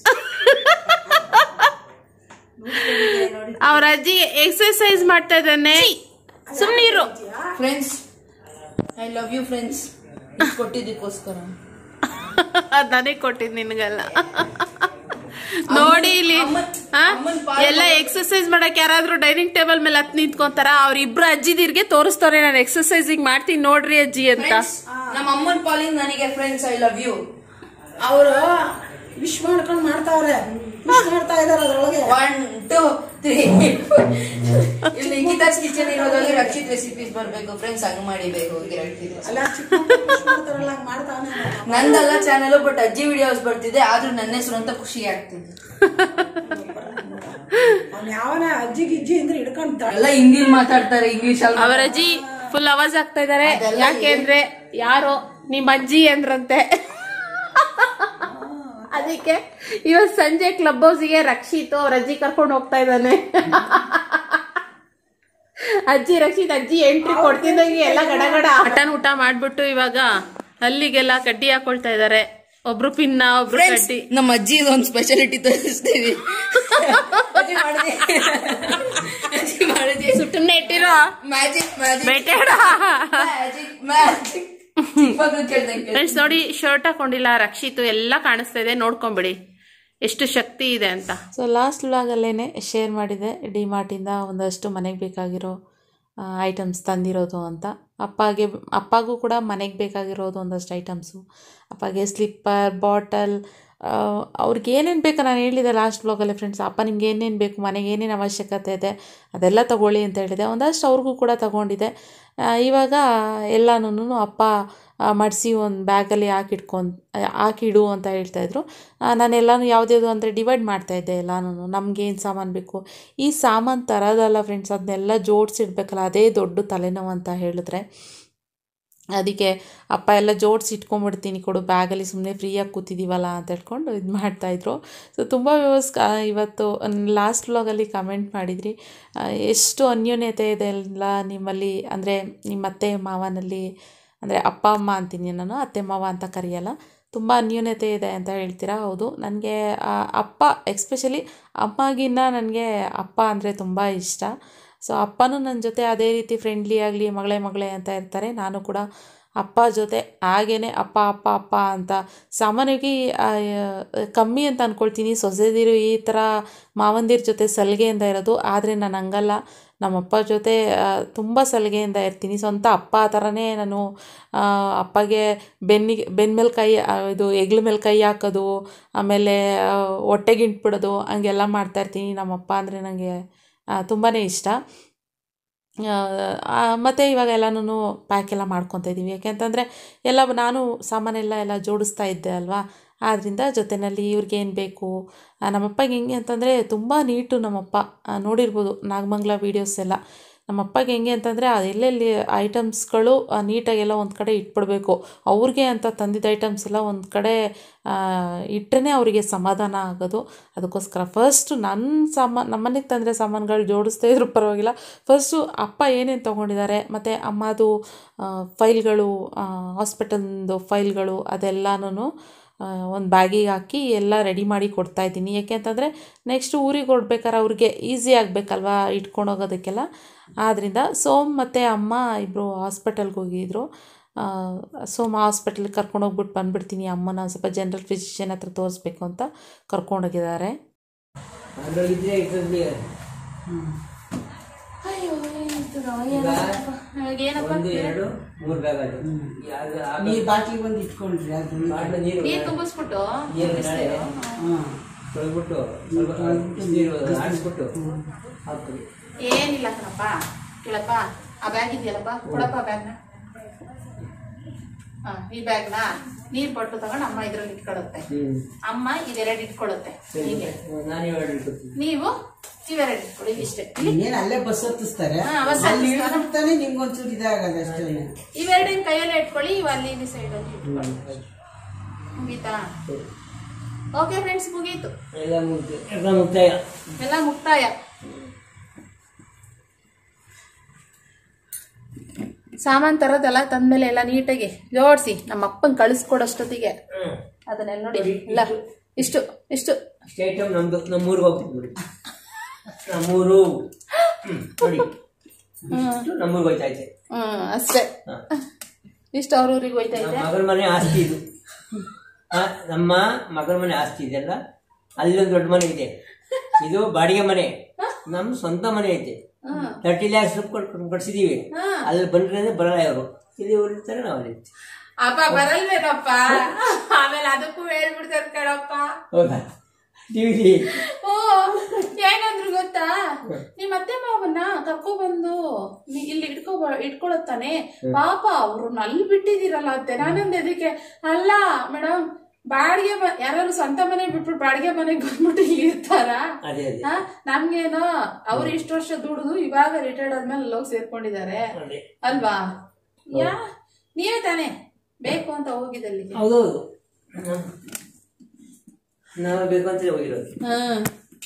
ಅವ್ರ ಅಜ್ಜಿ ಎಕ್ಸರ್ಸೈಸ್ ಮಾಡ್ತಾ ಇದ್ದಾನೆ ಸುಮ್ನಿರು friends I love you friends ಕೊಟ್ಟಿದ್ದಕ್ಕೋಸ್ಕರ ಅದ್ ನನಗೆ ಕೊಟ್ಟಿದ್ ನಿನ್ಗಲ್ಲ ನೋಡಿ ಇಲ್ಲಿ ಆ? ಎಲ್ಲ ಎಕ್ಸರ್ಸೈಸ್ ಮಾಡಕ್ ಯಾರಾದ್ರೂ ಡೈನಿಂಗ್ ಟೇಬಲ್ ಮೇಲೆ ಹತ್ ನಿಂತ್ಕೊಂತಾರ ಅವ್ರ ಇಬ್ರು ಅಜ್ಜಿದಿರ್ಗೆ ತೋರಿಸ್ತವ್ರೆ ನಾನು ಎಕ್ಸರ್ಸೈಸಿಂಗ್ ಮಾಡ್ತೀನಿ ನೋಡ್ರಿ ಅಜ್ಜಿ ಅಂತ ನಮ್ಮ ಅಮ್ಮನ್ ಪಾಲಿಂಗ್ ನನಗೆ ಫ್ರೆಂಡ್ಸ್ ಐ ಲವ್ ಯು ಅವರು ವಿಶ್ ಮಾಡ್ಕೊಂಡು ಮಾಡ್ತಾವ್ರೆ ವಿಶ್ ಮಾಡ್ತಾ ಇದಾರೆ ಅದ್ರೊಳಗೆ ಒನ್ ಟು ಇಲ್ಲಿ ಗೀತಾಸ್ ಕಿಚನ್ ಇರೋದಾಗ ರಕ್ಷಿತ್ ರೆಸಿಪೀಸ್ ಬರ್ಬೇಕು ಫ್ರೆಂಡ್ಸ್ ಹಂಗ್ ಮಾಡಿಬೇಕು ಅಂತ ಹೇಳ್ತಿದ್ದೆ ಅಲ್ಲ ಚಿಕ್ಕ ಮಕ್ಳು push ಮಾಡ್ತಾರಲ್ಲ ಹಂಗ್ ಮಾಡ್ತಾವನೆ ನಂದಲ್ಲ ಚಾನಲ್ ಬಟ್ ಅಜ್ಜಿ ವಿಡಿಯೋಸ್ ಬರ್ತಿದೆ ಆದ್ರೂ ನನ್ನ ಹೆಸರು ಅಂತ ಖುಷಿ ಆಗ್ತಿದೆ ಅವ್ನು ಯಾವನ ಅಜ್ಜಿ ಗಿಜ್ಜಿ ಅಂದ್ರೆ ಹಿಡ್ಕೊಂಡ್ ಎಲ್ಲ ಹಿಂದಿಲ್ ಮಾತಾಡ್ತಾರೆ ಇಂಗ್ಲಿಷ್ ಅಲ್ಲಿ ಅವರ ಅಜ್ಜಿ ಫುಲ್ ಅವಾಜ್ ಆಗ್ತಾ ಇದಾರೆ ಯಾಕೆಂದ್ರೆ ಯಾರೋ ನಿಮ್ಮ ಅಜ್ಜಿ ಅಂದ್ರಂತೆ ಅದಕ್ಕೆ ಇವತ್ ಸಂಜೆ ಕ್ಲಬ್ ಹೌಸಿಗೆ ರಕ್ಷಿತ್ ಅವ್ರ ಅಜ್ಜಿ ಕರ್ಕೊಂಡು ಹೋಗ್ತಾ ಇದ್ದಾನೆ ಅಜ್ಜಿ ರಕ್ಷಿತ್ ಅಜ್ಜಿ ಎಂಟ್ರಿ ಕೊಡ್ತಿದ್ದಂಗೆ ಎಲ್ಲ ಗಡಗಡ ಮಟನ್ ಊಟ ಮಾಡ್ಬಿಟ್ಟು ಇವಾಗ ಅಲ್ಲಿಗೆಲ್ಲ ಕಡ್ಡಿ ಹಾಕೊಳ್ತಾ ಇದಾರೆ ಒಬ್ರು ಪಿನ್ನ ಒಬ್ರು ಕಡ್ಡಿ ನಮ್ಮ ಅಜ್ಜಿ ಒಂದು ಸ್ಪೆಷಾಲಿಟಿ ತೋರಿಸ್ತೀವಿ ಅಜ್ಜಿ ಮಾಡಿದೆ ಅಜ್ಜಿ ಮಾಡಿದೆ ಸುಟ್ಟನ್ನೇ ಇಟ್ಟಿರೋ ಮ್ಯಾಜಿಕ್ ಮ್ಯಾಜಿಕ್ ಬೇಟೆಡ ಮ್ಯಾಜಿಕ್ ಮ್ಯಾಜಿಕ್ ಇವಾಗ ಕೇಳ್ದಂಗೆ ಫ್ರೆಂಡ್ಸ್ ನೋಡಿ ಶರ್ಟ್ ಹಾಕೊಂಡಿಲ್ಲ ರಕ್ಷಿತ್ ಎಲ್ಲ ಕಾಣಿಸ್ತಾ ಇದೆ ನೋಡ್ಕೊಂಬಿಡಿ ಎಷ್ಟು ಶಕ್ತಿ ಇದೆ ಅಂತ ಸೊ ಲಾಸ್ಟ್ ವ್ಲಾಗಲ್ಲೇ ಶೇರ್ ಮಾಡಿದೆ ಡಿ ಮಾರ್ಟಿಂದ ಒಂದಷ್ಟು ಮನೆಗೆ ಬೇಕಾಗಿರೋ ಐಟಮ್ಸ್ ತಂದಿರೋದು ಅಂತ ಅಪ್ಪಗೆ ಅಪ್ಪಗೂ ಕೂಡ ಮನೆಗೆ ಬೇಕಾಗಿರೋದು ಒಂದಷ್ಟು ಐಟಮ್ಸು ಅಪ್ಪಗೆ ಸ್ಲಿಪ್ಪರ್ ಬಾಟಲ್ ಅವ್ರಿಗೆ ಏನೇನು ಬೇಕು ನಾನು ಹೇಳಿದೆ ಲಾಸ್ಟ್ ಬ್ಲಾಗಲ್ಲಿ ಫ್ರೆಂಡ್ಸ್ ಅಪ್ಪ ನಿಮ್ಗೆ ಏನೇನು ಬೇಕು ಮನೆಗೆ ಏನೇನು ಅವಶ್ಯಕತೆ ಇದೆ ಅದೆಲ್ಲ ತಗೊಳ್ಳಿ ಅಂತ ಹೇಳಿದೆ ಒಂದಷ್ಟು ಅವ್ರಿಗೂ ಕೂಡ ತಗೊಂಡಿದೆ ಆ, ಇವಾಗ ಎಲ್ಲನೂ ಅಪ್ಪ ಮಡಿಸಿ ಒಂದು ಬ್ಯಾಗಲ್ಲಿ ಹಾಕಿಟ್ಕೊಂಡು ಹಾಕಿಡು ಅಂತ ಹೇಳ್ತಾಯಿದ್ರು ನಾನು ಎಲ್ಲನೂ ಯಾವುದ್ಯಾವುದು ಅಂದರೆ ಡಿವೈಡ್ ಮಾಡ್ತಾಯಿದ್ದೆ ಎಲ್ಲನೂ ನಮಗೇನು ಸಾಮಾನು ಬೇಕು ಈ ಸಾಮಾನು ತರೋದಲ್ಲ ಫ್ರೆಂಡ್ಸ್ ಅದನ್ನೆಲ್ಲ ಜೋಡಿಸಿಡ್ಬೇಕಲ್ಲ ಅದೇ ದೊಡ್ಡ ತಲೆನೋವು ಅಂತ ಹೇಳಿದ್ರೆ ಅದಕ್ಕೆ ಅಪ್ಪ ಎಲ್ಲ ಜೋಡಿಸಿ ಇಟ್ಕೊಂಡ್ಬಿಡ್ತೀನಿ ಕೊಡು ಬ್ಯಾಗಲ್ಲಿ ಸುಮ್ಮನೆ ಫ್ರೀಯಾಗಿ ಕೂತಿದ್ದೀವಲ್ಲ ಅಂತ ಹೇಳ್ಕೊಂಡು ಇದು ಮಾಡ್ತಾಯಿದ್ರು ಸೊ ತುಂಬ ವ್ಯವಸ್ ಇವತ್ತು ಲಾಸ್ಟ್ ವ್ಲಾಗಲ್ಲಿ ಕಮೆಂಟ್ ಮಾಡಿದ್ರಿ ಆ, ಎಷ್ಟು ಅನ್ಯೋನ್ಯತೆ ಇದೆ ಎಲ್ಲ ನಿಮ್ಮಲ್ಲಿ ಅಂದರೆ ನಿಮ್ಮ ಅತ್ತೆ ಮಾವನಲ್ಲಿ ಅಂದರೆ ಅಪ್ಪ ಅಮ್ಮ ಅಂತೀನಿ ನಾನು ಅತ್ತೆ ಮಾವ ಅಂತ ಕರೆಯಲ್ಲ ತುಂಬ ಅನ್ಯೋನ್ಯತೆ ಇದೆ ಅಂತ ಹೇಳ್ತೀರಾ ಹೌದು ನನಗೆ ಅಪ್ಪ ಎಕ್ಸ್ಪೆಷಲಿ ಅಮ್ಮಗಿನ್ನ ನನಗೆ ಅಪ್ಪ ಅಂದರೆ ತುಂಬ ಇಷ್ಟ ಸೊ ಅಪ್ಪನೂ ನನ್ನ ಜೊತೆ ಅದೇ ರೀತಿ ಫ್ರೆಂಡ್ಲಿ ಆಗಲಿ ಮಗಳೇ ಮಗಳೇ ಅಂತ ಇರ್ತಾರೆ ನಾನು ಕೂಡ ಅಪ್ಪ ಜೊತೆ ಹಾಗೇನೆ ಅಪ್ಪ ಅಪ್ಪ ಅಪ್ಪ ಅಂತ ಸಾಮಾನ್ಯವಾಗಿ ಆ, ಕಮ್ಮಿ ಅಂತ ಅಂದ್ಕೊಳ್ತೀನಿ ಸೊಸೆದಿರು ಈ ಥರ ಮಾವಂದಿರ ಜೊತೆ ಸಲಿಗೆಯಿಂದ ಇರೋದು ಆದರೆ ನಾನು ಹಂಗಲ್ಲ ನಮ್ಮಪ್ಪ ಜೊತೆ ತುಂಬ ಸಲಿಗೆಯಿಂದ ಇರ್ತೀನಿ ಸ್ವಂತ ಅಪ್ಪ ಥರನೇ ನಾನು ಆ, ಅಪ್ಪಗೆ ಬೆನ್ನಿಗೆ ಬೆನ್ನ ಮೇಲೆ ಕೈ ಆ, ಇದು ಹೆಗ್ಲ ಮೇಲೆ ಕೈ ಹಾಕೋದು ಆಮೇಲೆ ಆ, ಹೊಟ್ಟೆಗೆ ಇಂಟ್ಬಿಡೋದು ಹಂಗೆಲ್ಲ ಮಾಡ್ತಾಯಿರ್ತೀನಿ ನಮ್ಮಪ್ಪ ಅಂದರೆ ನನಗೆ ತುಂಬಾ ಇಷ್ಟ ಮತ್ತು ಇವಾಗ ಎಲ್ಲನೂ ಪ್ಯಾಕ್ ಎಲ್ಲ ಮಾಡ್ಕೊತಾ ಇದ್ದೀವಿ ಯಾಕೆಂತಂದರೆ ಎಲ್ಲ ನಾನು ಸಾಮಾನೆಲ್ಲ ಎಲ್ಲ ಜೋಡಿಸ್ತಾ ಇದ್ದೆ ಅಲ್ವಾ ಆದ್ದರಿಂದ ಜೊತೆಯಲ್ಲಿ ಇವ್ರಿಗೇನು ಬೇಕು ಆ, ನಮ್ಮಪ್ಪಗೆ ಹೆಂಗೆ ಅಂತಂದರೆ ತುಂಬ ನೀಟು ನಮ್ಮಪ್ಪ ಆ, ನೋಡಿರ್ಬೋದು ನಾಗಮಂಗಲ ವೀಡಿಯೋಸ್ ಎಲ್ಲ ನಮ್ಮಪ್ಪಗೆ ಹೆಂಗೆ ಅಂತಂದರೆ ಅದೆಲ್ಲೆಲ್ಲಿ ಐಟಮ್ಸ್ಗಳು ನೀಟಾಗೆಲ್ಲ ಒಂದು ಕಡೆ ಇಟ್ಬಿಡ್ಬೇಕು ಅವ್ರಿಗೆ ಅಂತ ತಂದಿದ್ದ ಐಟಮ್ಸ್ ಎಲ್ಲ ಒಂದು ಕಡೆ ಇಟ್ಟರೆ ಅವರಿಗೆ ಸಮಾಧಾನ ಆಗೋದು ಅದಕ್ಕೋಸ್ಕರ ಫಸ್ಟು ನನ್ನ ಸಾಮಾನು ನಮ್ಮನೆಗೆ ತಂದರೆ ಸಾಮಾನುಗಳು ಜೋಡಿಸ್ತಾ ಇದ್ರು ಪರವಾಗಿಲ್ಲ ಫಸ್ಟು ಅಪ್ಪ ಏನೇನು ತೊಗೊಂಡಿದ್ದಾರೆ ಮತ್ತು ಅಮ್ಮದು ಫೈಲ್ಗಳು ಹಾಸ್ಪಿಟಲ್ದು ಫೈಲ್ಗಳು ಅದೆಲ್ಲನೂ ಒಂದು ಬ್ಯಾಗಿಗೆ ಹಾಕಿ ಎಲ್ಲ ರೆಡಿ ಮಾಡಿ ಕೊಡ್ತಾ ಇದ್ದೀನಿ ಯಾಕೆ ಅಂತಂದರೆ ನೆಕ್ಸ್ಟ್ ಊರಿಗೆ ಹೊಡ್ಬೇಕಾದ್ರೆ ಅವ್ರಿಗೆ ಈಸಿ ಆಗಬೇಕಲ್ವಾ ಇಟ್ಕೊಂಡು ಹೋಗೋದಕ್ಕೆಲ್ಲ ಆದ್ದರಿಂದ ಸೋಮ್ ಮತ್ತು ಅಮ್ಮ ಇಬ್ಬರು ಹಾಸ್ಪಿಟಲ್ಗೆ ಹೋಗಿದ್ರು ಆ, ಸೋಮ ಹಾಸ್ಪಿಟಲ್ಗೆ ಕರ್ಕೊಂಡೋಗ್ಬಿಟ್ಟು ಬಂದುಬಿಡ್ತೀನಿ ಅಮ್ಮನ ಸ್ವಲ್ಪ ಜನರಲ್ ಫಿಸಿಷಿಯನ್ ಹತ್ರ ತೋರಿಸ್ಬೇಕು ಅಂತ ಕರ್ಕೊಂಡೋಗಿದ್ದಾರೆ ಅದ್ರಲ್ಲಿದ್ರೆ ಇದ್ರಲ್ಲಿ ಒಂದು ಎರಡು ಮೂರು ಬ್ಯಾಗ್ ಅದು ಯಾವ್ದು ಆಗ- ನೀರ್ ಬಾಟ್ಲಿ ಬಂದು ಇಟ್ಕೊಂಡ್ರಿ ಅದು ಬಾಟ್ಲು ನೀರು ನೀರ್ ತುಂಬಿಸ್ಬಿಟ್ಟು ನೀರು ನಾಳೆ ಹ್ಮ್ ತೊಳೆದ್ಬಿಟ್ಟು ಸ್ವಲ್ಪ ನೀರು ಆಡಿಸ್ಬಿಟ್ಟು ಹಾಕ್ತೀವಿ ಏನಿಲ್ಲ ಕಣಪ್ಪ ಕೇಳಪ್ಪ ಆ ಬ್ಯಾಗ್ ಇದೆಯಲ್ಲಪ್ಪ ಕೊಡಪ್ಪ ಬ್ಯಾಗ್ನ ಹಾ ಈ ಬ್ಯಾಗ್ನ ನೀರ್ ಬಟ್ಲು ತಗೊಂಡು ಅಮ್ಮ ಇದ್ರಲ್ಲಿ ಇಟ್ಕೊಳುತ್ತೆ ಹ್ಮ್ ಅಮ್ಮ ಇದೆರಡು ಇಟ್ಕೊಳ್ಳುತ್ತೆ ಹೀಗೆ ನಾನು ಹೇಳ್ಕೊಡ್ತೀನಿ ನೀವು ಇವೆರಡು ಇಟ್ಕೊಳ್ಳಿ ಇಷ್ಟೇ ಏನ್ ಅಲ್ಲೇ ಬಸ್ ಹತ್ತಿಸ್ತಾರೆ ಹಾ, ಬಸ್ ಅಲ್ಲಿ ಹತ್ತಿಸ್ತಾರೆ. ಇಟ್ಬಿಡ್ತಾನೆ ನಿಮ್ಗೊಂಚೂರು ಇದಾಗದ ಅಷ್ಟೇ ಇವೆರಡಿನ ಕೈಯಲ್ಲೇ ಇಟ್ಕೊಳ್ಳಿ ಇವು ಅಲ್ಲಿ ಇಲ್ಲಿ ಸೈಡಲ್ಲಿ ಇಟ್ಕೊಳ್ಳಿ ಮುಗೀತಾ ಓಕೆ ಫ್ರೆಂಡ್ಸ್ ಮುಗೀತು ಎಲ್ಲ ಮುಗ್ದು ಎಲ್ಲ ಮುಕ್ತಾಯ ಎಲ್ಲ ಮುಕ್ತಾಯ ಸಾಮಾನ್ ತರೋದೆಲ್ಲ ತಂದ್ಮೇಲೆ ಎಲ್ಲ ನೀಟಾಗಿ ಜೋಡಿಸಿ ನಮ್ಮ ಅಪ್ಪನ್ ಕಳಿಸ್ಕೊಡೋಷ್ಟೊತ್ತಿಗೆ ಅದನ್ನೆಲ್ಲ ನೋಡಿ ಇಲ್ಲ ಇಷ್ಟು ಇಷ್ಟು ಅಷ್ಟೇ ಐಟಮ್ ನಮ್ದು ನಮ್ಮೂರಿಗೆ ಹೋಗ್ತೀವಿ ನೋಡಿ ನಮ್ಮೂರು ಹ್ಮ್, ನೋಡಿ ಇಷ್ಟು ನಮ್ಮೂರಿಗೆ ಹೋಯ್ತಾ ಐತೆ ಹ್ಮ್ ಅಷ್ಟೇ ಹಾ. ಇಷ್ಟು ಅವ್ರ ಊರಿಗೆ ಹೋಯ್ತಾ ನಮ್ಮ ಇದೆ ಮಗಳ ಮನೆ ಆಸ್ತಿ ಇದು ಆ, ನಮ್ಮ ಮಗಳ ಮನೆ ಆಸ್ತಿ ಇದೆಲ್ಲ ಅಲ್ಲೊಂದು ದೊಡ್ಡ ಮನೆ ಇದೆ ಇದು ಬಾಡಿಗೆ ಮನೆ ನಮ್ ಸ್ವಂತ ಮನೆ ಐತೆ ತರ್ಟಿ ಲ್ಯಾಕ್ಸ್ ಕೊಟ್ಟು ಕಟ್ಸಿದೀವಿ ಅಲ್ಲಿ ಬಂದ್ರೆ ಬರಲ್ಲ ಅವರು ಇಲ್ಲಿ ಇವ್ರು ಇರ್ತಾರೆ ನಾವು ಅಲ್ಲಿ ಇರ್ತೀವಿ. ಅಪ್ಪ ಬರಲ್ವೇನಪ್ಪ ಆಮೇಲೆ ಅದಕ್ಕೂ ಹೇಳ್ಬಿಡ್ತಾರೆ ಕಣಪ್ಪ ಹೌದಾ ಟಿವಿ ಓ ಏನಂದ್ರು ಗೊತ್ತಾ ಇಟ್ಕೊಳತ್ತಾನೆ ಪಾಪ ಅವ್ರನ್ನ ಅಲ್ಲಿ ಬಿಟ್ಟಿದ್ದೀರಲ್ಲ ಅತ್ತೆ ನಾನಂದ ಅದಕ್ಕೆ ಅಲ್ಲ ಮೇಡಮ್ ಬಾಡಿಗೆ ಯಾರು ಸ್ವಂತ ಮನೆ ಬಿಟ್ಬಿಟ್ಟು ಬಾಡಿಗೆ ಮನೆಗೆ ಬಂದ್ಬಿಟ್ಟು ಇಲ್ಲಿ ಇರ್ತಾರ ಅದೇ ಅದೇ ಹಾ ನಮ್ಗೇನೋ ಅವ್ರು ಇಷ್ಟು ವರ್ಷ ದುಡಿದು ಇವಾಗ ರಿಟೈರ್ಡ್ ಆದ್ಮೇಲೆ ಅಲ್ಲಿ ಹೋಗಿ ಸೇರ್ಕೊಂಡಿದ್ದಾರೆ ಅದೇ ಅಲ್ವಾ ಯಾ ನೀವೇ ತಾನೇ ಬೇಕು ಅಂತ ಹೋಗಿದ್ದಲ್ಲಿಗೆ ಹೌದೌದು ನಾವು ಬೇಕು ಅಂತಲೇ ಹೋಗಿರೋದು ಹ್ಮ್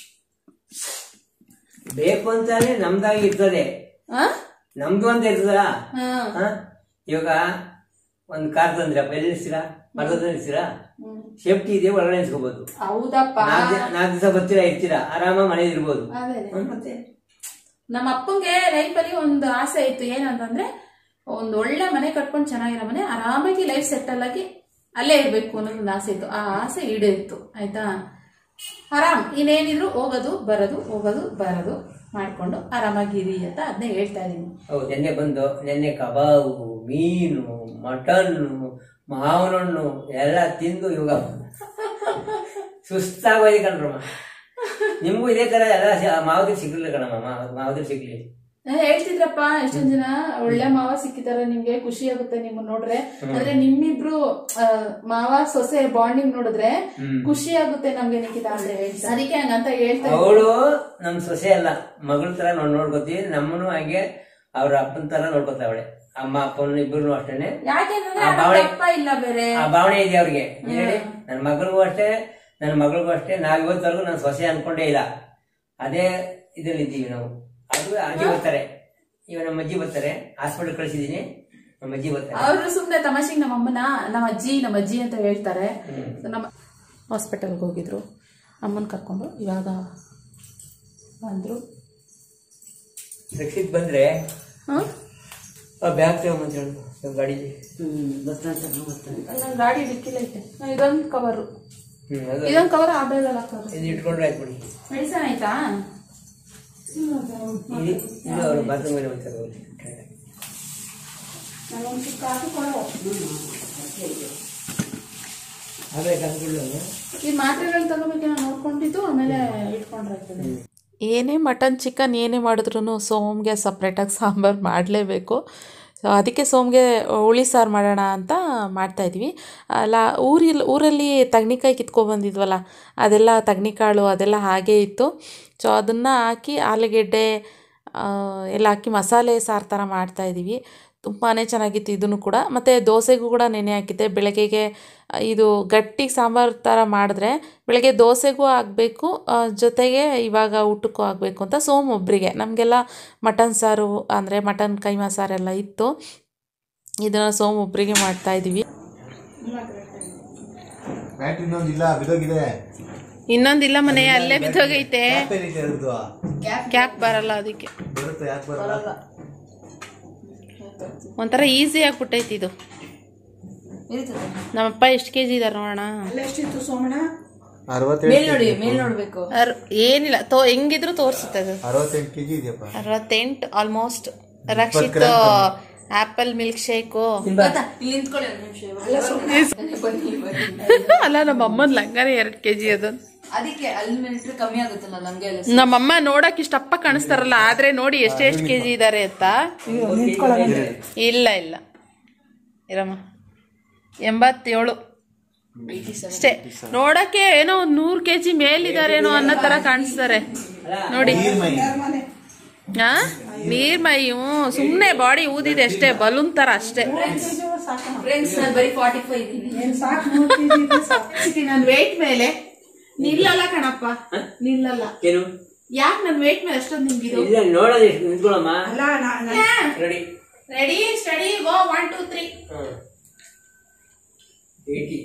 ಬೇಕು ಅಂತಾನೆ ನಮ್ದಾಗಿ ಇರ್ತದೆ ಆ? ನಮ್ದು ಅಂತ ಇರ್ತದಲ್ಲ ಹ್ಮ್ ಹ? ಇವಾಗ ಒಂದ್ ಕಾರ್ ತಂದ್ರಪ್ಪ ಎಲ್ಲಿ ನಿಲ್ಸ್ತೀರಾ ಮರದ ನಿಲ್ಸ್ತೀರಾ ಸೇಫ್ಟಿ ಇದೆ ಒಳಗಡೆ ನಿಲ್ಸ್ಕೋಬಹುದು ಹೌದಪ್ಪ ನಾಲ್ಕು ದಿವಸ ಬರ್ತೀರಾ ಇರ್ತೀರಾ ಆರಾಮ ಮನೇಲಿ ಇರ್ಬೋದು ಅದೇ ಅದೇ. ಹ್ಮ್, ಮತ್ತೆ ನಮ್ಮ ಅಪ್ಪಂಗೆ ಲೈಫಲ್ಲಿ ಒಂದು ಆಸೆ ಇತ್ತು ಏನಂತಂದ್ರೆ ಒಂದು ಒಳ್ಳೆ ಮನೆ ಕಟ್ಕೊಂಡು ಚೆನ್ನಾಗಿರೋ ಮನೆ ಆರಾಮಾಗಿ ಲೈಫ್ ಸೆಟಲ್ ಆಗಿ ಅಲ್ಲೇ ಇರ್ಬೇಕು ಅನ್ನೋದು ಒಂದು ಆಸೆ ಇತ್ತು ಆ ಆಸೆ ಈಡೇರಿತ್ತು ಆಯ್ತಾ ಆರಾಮ್ ಇನ್ನೇನಿದ್ರು ಹೋಗೋದು ಬರೋದು ಹೋಗೋದು ಬರೋದು ಮಾಡ್ಕೊಂಡು ಆರಾಮಾಗಿರಿ ಅಂತ ಅದನ್ನೇ ಹೇಳ್ತಾ ಇದೀನಿ ಹೌದು ನೆನ್ನೆ ಬಂದು ನೆನ್ನೆ ಕಬಾಬು ಮೀನು ಮಟನ್ನು ಮಾವಿನ ಹಣ್ಣು ಎಲ್ಲ ತಿಂದು ಇವಾಗ ಸುಸ್ತಾಗೋಯ್ತು ಕಣ್ರಮ್ಮ ನಿಮ್ಗೂ ಇದೇ ತರ ಎಲ್ಲ ಮಾವದಿ ಸಿಗ್ಲಿಲ್ಲ ಕಣಮ್ಮ ಮಾವದಿ ಸಿಗ್ಲಿ ನಾನ್ ಹೇಳ್ತಿದ್ರಪ್ಪ ಎಷ್ಟೊಂದ್ ಜನ ಒಳ್ಳೆ ಮಾವ ಸಿಕ್ಕಿದಾರೆ ನಿಮ್ಗೆ ಖುಷಿ ಆಗುತ್ತೆ ನಿಮ್ಮನ್ನ ನೋಡ್ರೆ ಆದ್ರೆ ನಿಮ್ಮಿಬ್ರು ಆ, ಮಾವ ಸೊಸೆ ಬಾಂಡಿಂಗ್ ನೋಡಿದ್ರೆ ಖುಷಿ ಆಗುತ್ತೆ ನಮ್ಗೆ ನಿಖಿತ ಅಂತ ಹೇಳ್ತಾರೆ ಅದಕ್ಕೆ ಹಂಗಂತ ಹೇಳ್ತಾ ಇದ್ದೆ. ಅವಳು ನಮ್ ಸೊಸೆ ಅಲ್ಲ ಮಗಳ ತರ ನಾವು ನೋಡ್ಕೋತೀವಿ ನಮ್ಮನು ಹಾಗೆ ಅವ್ರ ಅಪ್ಪನ ತರ ನೋಡ್ಕೋತಾವಳೆ ಅಮ್ಮ ಅಪ್ಪನ ಇಬ್ರು ಅಷ್ಟೇನೆ ಯಾಕೆಂದ್ರೆ ಆ ಅವ್ರ ಭಾವನೆ- ಅಪ್ಪ ಇಲ್ಲ ಬೇರೆ ಆ ಭಾವನೆ ಇದೆ ಅವ್ರಿಗೆ ಏನ್ ಹೇಳಿ ನನ್ನ ಮಗಳಿಗೂ ಅಷ್ಟೇ ನನ್ನ ಮಗಳಿಗೂ ಅಷ್ಟೇ ನಾವ್ ಇವತ್ತವರೆಗೂ ನನ್ನ ಸೊಸೆ ಅನ್ಕೊಂಡೇ ಇಲ್ಲ ಅದೇ ಇದ್ರಲ್ಲಿ ಇದ್ದೀವಿ ನಾವು ಅದು ಅಜ್ಜಿ ಬರ್ತಾರೆ ಇವಾಗ ನಮ್ಮ ಅಜ್ಜಿ ಬರ್ತಾರೆ ಹಾಸ್ಪಿಟಲ್ ಕಳ್ಸಿದೀನಿ ನಮ್ಮ ಅಜ್ಜಿ ಬರ್ತಾರೆ ಅವರು ಸುಮ್ನೆ ತಮಾಷೆಗೆ ನಮ್ಮ ಅಮ್ಮನ ನಮ್ಮ ಅಜ್ಜಿ ನಮ್ಮ ಅಜ್ಜಿ ಅಂತ ಹೇಳ್ತಾರೆ So ನಮ್ಮ ಹಾಸ್ಪಿಟಲ್ಗೆ ಹೋಗಿದ್ರು ಅಮ್ಮನ ಕರ್ಕೊಂಡು ಇವಾಗ ಬಂದ್ರು ರಕ್ಷಿತ್ ಬಂದ್ರೆ ಹ್ಮ್ ಬ್ಯಾಗ್ ತಗೊಂಬಂತ ಹೇಳು ಗಾಡಿಗೆ ಹ್ಮ್ ಬರ್ತಾನೆ ತಗೊಂಡ್ ಬರ್ತಾನೆ ನನ್ನ ಗಾಡಿ ಡಿಕ್ಕಿಲ್ಲ ಐತೆ ಇದೊಂದು ಕವರು ಹ್ಮ್ ಅದು ಇದೊಂದು ಕವರ್ ಆ ಬ್ಯಾಗಲ್ಲಿ ಹಾಕೋದು ಇದು ಇಟ್ಕೊಂಡ್ರೆ ಆಯ್ತು ಬಿಡಿ ಮೆಡಿಸನ್ ಆಯ್ತಾ ಇದು ಇದು ಅವ್ರು ಬಾತ್ರೂಮ್ ಮೇಲೆ ಹೋಗ್ತಾರೆ ಅವ್ರು. ಆದ್ರೆ ಕಾಸುಗಳು ಈ ಮಾತ್ರೆಗಳು ತಗೋಬೇಕೇನೋ ನೋಡ್ಕೊಂಡಿದ್ದು ಆಮೇಲೆ ಇಟ್ಕೊಂಡ್ರಾಗ್ತದೆ ಏನೇ ಮಟನ್ ಚಿಕನ್ ಏನೇ ಮಾಡಿದ್ರು ಸೋಮ್ಗೆ ಸಪ್ರೇಟಾಗಿ ಸಾಂಬಾರು ಮಾಡಲೇಬೇಕು ಸೊ ಅದಕ್ಕೆ ಸೋಮ್ಗೆ ಹುಳಿ ಸಾರು ಮಾಡೋಣ ಅಂತ ಮಾಡ್ತಾಯಿದ್ವಿ ಅಲ್ಲ ಊರಿಲ್ ಊರಲ್ಲಿ ತಗ್ನಿಕಾಯಿ ಕಿತ್ಕೊಬಂದಿದ್ವಲ್ಲ ಅದೆಲ್ಲ ತಗ್ನಿಕಾಳು ಅದೆಲ್ಲ ಹಾಗೇ ಇತ್ತು ಸೊ ಅದನ್ನು ಹಾಕಿ ಆಲೂಗೆಡ್ಡೆ ಆ, ಎಲ್ಲ ಹಾಕಿ ಮಸಾಲೆ ಸಾರು ಥರ ಮಾಡ್ತಾಯಿದ್ದೀವಿ ತುಂಬಾ ಚೆನ್ನಾಗಿತ್ತು ಇದನ್ನು ಕೂಡ ಮತ್ತು ದೋಸೆಗೂ ಕೂಡ ನೆನೆ ಹಾಕಿದ್ದೆ ಬೆಳಗ್ಗೆಗೆ ಆ, ಇದು ಗಟ್ಟಿ ಸಾಂಬಾರು ಥರ ಮಾಡಿದ್ರೆ ಬೆಳಗ್ಗೆ ದೋಸೆಗೂ ಆಗಬೇಕು ಜೊತೆಗೆ ಇವಾಗ ಊಟಕ್ಕೂ ಆಗಬೇಕು ಅಂತ ಸೋಮ್ ಒಬ್ಬರಿಗೆ ನಮಗೆಲ್ಲ ಮಟನ್ ಸಾರು ಅಂದರೆ ಮಟನ್ ಕೈಮಾ ಸಾರೆಲ್ಲ ಇತ್ತು ಇದನ್ನು ಸೋಮ್ ಒಬ್ಬರಿಗೆ ಮಾಡ್ತಾಯಿದ್ದೀವಿ ಬ್ಯಾಟ್ರಿ ಇನ್ನೊಂದಿಲ್ಲ ಬಿದೋಗಿದೆ ಇನ್ನೊಂದಿಲ್ಲ ಮನೆ ಅಲ್ಲೇ ಬಿದ್ದೋಗೈತೆ ಎಲ್ಲಿದೆ ಅದ್ರದ್ದು? ಕ್ಯಾಪ್ ಬರಲ್ಲ ಅದಕ್ಕೆ ಬರುತ್ತೆ ಯಾಕೆ ಬರಲ್ಲ ಒಂಥರ ಈಸಿ ಆಗ್ಬಿಟ್ಟೈತಿ ಇದು ನಮ್ಮಪ್ಪ ಎಷ್ಟು ಕೆ ಜಿ ಇದಾರೆ ನೋಡೋಣ ಎಷ್ಟಿತ್ತು ಸೋಮಣ್ಣ ಮೇಲ್ ನೋಡಿ ಮೇಲ್ ನೋಡ್ಬೇಕು ಅರ್- ಏನಿಲ್ಲ ತೋ ಹೆಂಗಿದ್ರು ತೋರಿಸುತ್ತೆ ಅದು ಅರವತ್ತೆಂಟು ಕೆಜಿ ಇದೆಯಪ್ಪ ಅರವತ್ತೆಂಟು almost Rakshith apple milk shake ಇಲ್ಲಿ ನಿಂತ್ಕೊಳ್ಳಿ ಒಂದ್ ನಿಮಿಷ ಅಲ್ಲ ನಮ್ಮ ಅಮ್ಮನ ಲಂಗಾನೆ ಎರಡು ಕೆ ಜಿ ಅದು ಅದಕ್ಕೆ ಅಲ್ಲಿ ಮೇಲೆ ಕಮ್ಮಿ ಆಗುತ್ತಲ್ಲ ನಂಗೆ ಎಲ್ಲ ನಮ್ಮಮ್ಮ ನೋಡಕ್ ಇಷ್ಟಪ್ಪ ಕಾಣಿಸ್ತಾರಲ್ಲ ಆದ್ರೆ ನೋಡಿ ಎಷ್ಟೆಷ್ಟು ಕೆ ಜಿ ಇದಾರೆ ಅಂತ ಇಲ್ಲ ಇಲ್ಲ ಇರಮ್ಮ ಎಂಬತ್ತೇಳು ಅಷ್ಟೇ ನೋಡಕ್ಕೆ ಏನೋ ಒಂದ್ ನೂರ್ ಕೆ ಜಿ ಮೇಲಿದಾರೇನೋ ಅನ್ನೋ ತರ ಕಾಣಿಸ್ತಾರೆ ನೋಡಿ ಹಾ ನೀರ್ ಮೈ ಹ್ಞೂ ಸುಮ್ನೆ ಬಾಡಿ ಊದಿದೆ ಅಷ್ಟೇ ಬಲೂನ್ ತರ ಅಷ್ಟೇ ಫ್ರೆಂಡ್ಸ್ ನಾನು ಬರೀ ಫಾರ್ಟಿ ಫೈವ್ ಇದ್ದೀನಿ ನನ್ನ ವೇಟ್ ಮೇಲೆ ನಿಲ್ಲಲ್ಲ ಕಣಪ್ಪ ನಿಲ್ಲಲ್ಲ ಏನು ಯಾಕೆ ನನ್ನ ವೇಟ್ ಮೇಲೆ ಅಷ್ಟೊಂದು ನಿಂಗಿದು ಇಲ್ಲ ನೋಡೋದು ಎಷ್ಟು ನಿಂತ್ಕೊಳ್ಳಮ್ಮ ಅಲ್ಲ ನಾ- ನಾ- ready ready steady go one two three eighty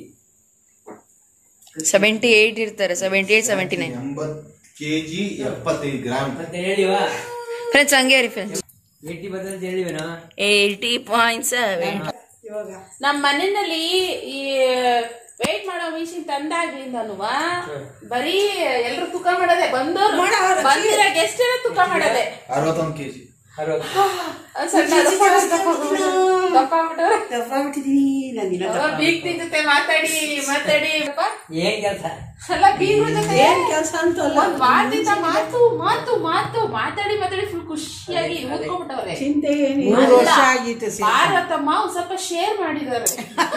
seventy eight ಇರ್ತಾರೆ ಸೆವೆಂಟಿ ಏಟ್ ಸೆವೆಂಟಿ ನೈನ್ ಎಂಬತ್ತು ಕೆಜಿ ಎಪ್ಪತ್ತೈದು ಗ್ರಾಮ್ ಮತ್ತೆ ಹೇಳಿವಾ ಫ್ರೆಂಡ್ಸ್ ಹಂಗೆ ರೀ ಫ್ರೆಂಡ್ಸ್ ಏಯ್ಟಿ ಬರ್ತದೆ ಹೇಳಿವೇನೋ ಏಯ್ಟಿ ಪಾಯಿಂಟ್ ಸೆವೆನ್ ನಮ್ಮ ಮನೆಯಲ್ಲಿ ಈ ವೇಟ್ ಮಾಡೋ ಮಿಷಿನ್ ತಂದಾಗ್ಲಿಂದನುವಾ ಬರೀ ಎಲ್ರು ತೂಕ ಮಾಡೋದೆ ಬಂದೋರು ಬಂದಿರೋ ಗೆಸ್ಟ್ ಎಲ್ಲ ತೂಕ ಮಾಡೋದೆ ಅರವತ್ತೊಂದು ಕೆಜಿ ಅರವತ್ತು ಸಣ್ಣ ದಪ್ಪ ಆಗ್ಬಿಟ್ಟವ್ರೆ. ದಪ್ಪ ಆಗ್ಬಿಟ್ಟವ್ರೆ. ದಪ್ಪ ಬಿಟ್ಟಿದೀನಿ ನಾನಿಲ್ಲ ಅವ ಬೀಗ್ತಿ ಜೊತೆ ಮಾತಾಡಿ ಮಾತಾಡಿ ಅಪ್ಪ. ಏನ್ ಕೆಲಸ ಅಲ್ಲ ಬೀಗ್ರ ಜೊತೆ ಏನ್ ಕೆಲಸ ಅಂತಲ್ಲ ಒಂದ್ ವಾರದಿಂದ ಮಾತು ಮಾತು ಮಾತು ಮಾತಾಡಿ ಮಾತಾಡಿ ಫುಲ್ ಖುಷಿಯಾಗಿ ಓದ್ಕೊಂಡ್ಬಿಟ್ಟವ್ರೆ ಚಿಂತೆ ಏನಿಲ್ಲ ಮೂರು ವರ್ಷ ಆಗಿತ್ತು ಸೇರಿ. ಭಾರತಮ್ಮ ಒಂದ್ ಸ್ವಲ್ಪ ಶೇರ್ ಮಾಡಿದ್ದಾರೆ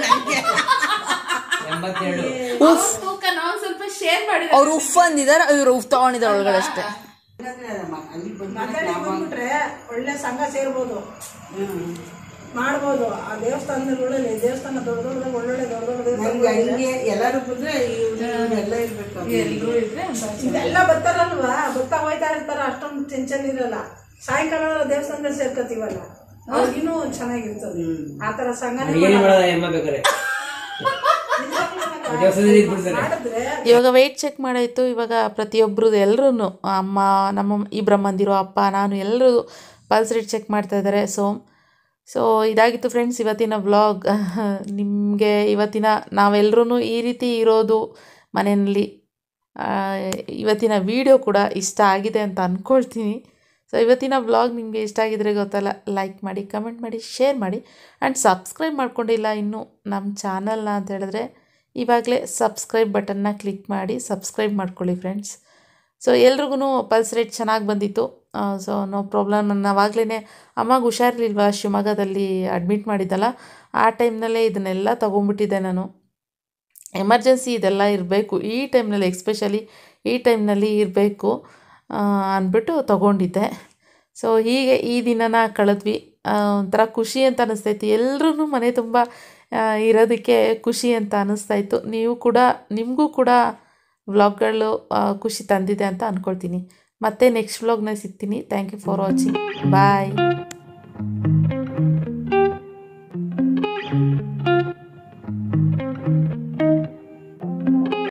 ಎಂಬತ್ತೆರಡು ಅವ್ರ ತೂಕ ನಾವು ಸ್ವಲ್ಪ ಶೇರ್ ಮಾಡಿದ್ದಾರೆ ಅವ್ರು ಉಫ್ ಅಂದಿದಾರೆ ಇವ್ರು ಉಫ್ ತಗೊಂಡಿದ್ದಾರೆ ಒಳಗಡೆ ಅಷ್ಟೇ ಅಲ್ಲಿ ಬಂದು ಮಾತಾಡಿ ಬಂದ್ಬಿಟ್ರೆ ಒಳ್ಳೆ ಸಂಘ ಸೇರ್ಬೋದು ಮಾಡ್ಬೋದು ಆ ದೇವಸ್ಥಾನದಲ್ಲಿ ಒಳ್ಳೆ ದೇವಸ್ಥಾನ ದೊಡ್ಡ ದೊಡ್ಡದಾಗ ಒಳ್ಳೊಳ್ಳೆ ದೊಡ್ಡ ದೊಡ್ಡ ನಂಗೆ ದೇವಸ್ಥಾನ ಹಂಗೆ ಎಲ್ಲರೂ ಬಂದ್ರೆ ಎಲ್ಲ ಇರ್ಬೇಕು ಎಲ್ರು ಇದ್ರೆ ಒಂದ್ ಸ್ವಲ್ಪ ಇದೆಲ್ಲ ಬರ್ತಾರಲ್ವಾ ಬರ್ತಾ ಹೋಯ್ತಾ ಇರ್ತಾರ ಅಷ್ಟೊಂದು ಟೆನ್ಷನ್ ಇರಲ್ಲ ಸಾಯಂಕಾಲ ದೇವಸ್ಥಾನದಲ್ಲಿ ಸೇರ್ಕೋತೀವಲ್ಲ ಅವ್ರಿಗಿನ್ನೂ ಚೆನ್ನಾಗಿರ್ತದೆ ಆ ತರ ಸಂಘ ಏನ್ ಮಾಡೋದ ಎಮ್ಮ ಬೇಕಾರೆ ದೇವಸ್ಥಾನದಲ್ಲಿ ಇದ್ಬಿಡ್ತಾರೆ ಮಾಡಿದ್ರೆ ಇವಾಗ ವೆಯ್ಟ್ ಚೆಕ್ ಮಾಡಾಯಿತು ಇವಾಗ ಪ್ರತಿಯೊಬ್ಬರದ್ದು ಎಲ್ಲರೂ ಅಮ್ಮ ನಮ್ಮ ಇಬ್ಬರಮ್ಮಂದಿರು ಅಪ್ಪ ನಾನು ಎಲ್ಲರೂ ಪಲ್ಸ್ ರೇಟ್ ಚೆಕ್ ಮಾಡ್ತಾ ಇದ್ದಾರೆ ಸೊ ಸೊ ಇದಾಗಿತ್ತು ಫ್ರೆಂಡ್ಸ್ ಇವತ್ತಿನ ವ್ಲಾಗ್ ನಿಮಗೆ ಇವತ್ತಿನ ನಾವೆಲ್ಲರೂ ಈ ರೀತಿ ಇರೋದು ಮನೆಯಲ್ಲಿ ಆ, ಇವತ್ತಿನ ವಿಡಿಯೋ ಕೂಡ ಇಷ್ಟ ಆಗಿದೆ ಅಂತ ಅಂದ್ಕೊಳ್ತೀನಿ ಸೊ ಇವತ್ತಿನ ವ್ಲಾಗ್ ನಿಮಗೆ ಇಷ್ಟ ಆಗಿದ್ರೆ ಗೊತ್ತಲ್ಲ ಲೈಕ್ ಮಾಡಿ ಕಮೆಂಟ್ ಮಾಡಿ ಶೇರ್ ಮಾಡಿ ಆ್ಯಂಡ್ ಸಬ್ಸ್ಕ್ರೈಬ್ ಮಾಡ್ಕೊಂಡಿಲ್ಲ ಇನ್ನೂ ನಮ್ಮ ಚಾನಲ್ನ ಅಂತ ಹೇಳಿದ್ರೆ ಇವಾಗಲೇ ಸಬ್ಸ್ಕ್ರೈಬ್ ಬಟನ್ನ ಕ್ಲಿಕ್ ಮಾಡಿ ಸಬ್ಸ್ಕ್ರೈಬ್ ಮಾಡ್ಕೊಳ್ಳಿ ಫ್ರೆಂಡ್ಸ್ ಸೊ ಎಲ್ರಿಗೂ ಪಲ್ಸ್ ರೇಟ್ ಚೆನ್ನಾಗಿ ಬಂದಿತ್ತು ಸೊ ನೋ ಪ್ರಾಬ್ಲಮ್ ನಾನು ಆವಾಗಲೇ ಅಮ್ಮಗೆ ಹುಷಾರಿರ್ಲಿಲ್ವ ಶಿವಮೊಗ್ಗದಲ್ಲಿ ಅಡ್ಮಿಟ್ ಮಾಡಿದ್ದಲ್ಲ ಆ ಟೈಮ್ನಲ್ಲೇ ಇದನ್ನೆಲ್ಲ ತೊಗೊಂಬಿಟ್ಟಿದ್ದೆ ನಾನು ಎಮರ್ಜೆನ್ಸಿ ಇದೆಲ್ಲ ಇರಬೇಕು ಈ ಟೈಮ್ನಲ್ಲಿ ಎಕ್ಸ್ಪೆಷಲಿ ಈ ಟೈಮ್ನಲ್ಲಿ ಇರಬೇಕು ಅಂದ್ಬಿಟ್ಟು ತೊಗೊಂಡಿದ್ದೆ ಸೊ ಹೀಗೆ ಈ ದಿನನ ಕಳೆದ್ವಿ ಆ, ಒಂಥರ ಖುಷಿ ಅಂತ ಅನ್ನಿಸ್ತೈತಿ ಎಲ್ಲರೂ ಮನೆ ತುಂಬ ಆ, ಇರೋದಕ್ಕೆ ಖುಷಿ ಅಂತ ಅನ್ನಿಸ್ತಾಯಿತ್ತು ನೀವು ಕೂಡ ನಿಮಗೂ ಕೂಡ ವ್ಲಾಗ್ಗಳು ಆ, ಖುಷಿ ತಂದಿದೆ ಅಂತ ಅಂದ್ಕೊಳ್ತೀನಿ ಮತ್ತೆ ನೆಕ್ಸ್ಟ್ ವ್ಲಾಗ್ನ ಸಿಗ್ತೀನಿ thank you for watching bye